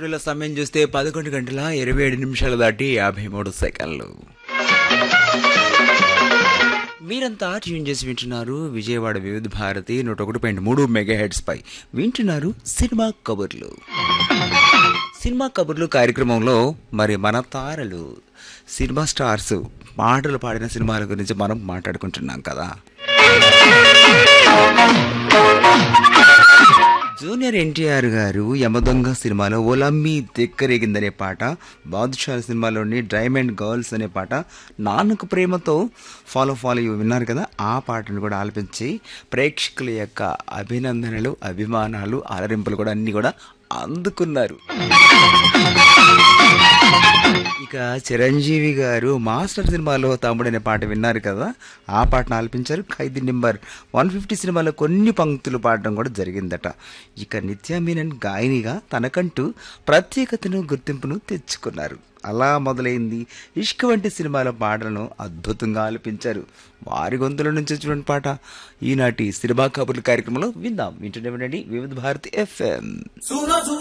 స్టూడియోలో సమయం చూస్తే పదకొండు గంటల ఇరవై ఏడు నిమిషాలు దాటి యాభై మూడు సెకండ్లు మీరంతా ట్యూన్ చేసి వింటున్నారు విజయవాడ వివిధ భారతి నూట ఒకటి పాయింట్ మూడు మెగా హెడ్స్ పై వింటున్నారు సినిమా కబుర్లు సినిమా కబుర్లు కార్యక్రమంలో మరి మన తారలు సినిమా స్టార్స్ పాటలు పాడిన సినిమాల గురించి మనం మాట్లాడుకుంటున్నాం కదా జూనియర్ ఎన్టీఆర్ గారు యమదొంగ సినిమాలో ఒలమ్మి దిక్కరేగిందనే పాట బాదుషా సినిమాలోని డైమండ్ గర్ల్స్ అనే పాట నాన్నకు ప్రేమతో ఫాలో ఫాలో యు విన్నారు కదా ఆ పాటను కూడా ఆలపించి ప్రేక్షకుల యొక్క అభినందనలు అభిమానాలు అలరింపులు కూడా అన్ని కూడా అందుకున్నారు ఇక చిరంజీవి గారు మాస్టర్ సినిమాలో తమ్ముడనే పాట విన్నారు కదా ఆ పాటను ఆలపించారు ఖైదీ నెంబర్ వన్ ఫిఫ్టీ సినిమాలో కొన్ని పంక్తులు పాడడం కూడా జరిగిందట ఇక నిత్యా మీనన్ గాయనిగా తనకంటూ ప్రత్యేకతను గుర్తింపును తెచ్చుకున్నారు అలా మొదలైంది ఇష్క్ వంటి సినిమాల పాటలను అద్భుతంగా ఆలపించారు వారి గొంతుల నుంచి వచ్చిన పాట ఈనాటి సినిమా కబుర్ల కార్యక్రమంలో విందాం వింటూనే వినండి వివిధ భారతి ఎఫ్ఎం सुनो सुनो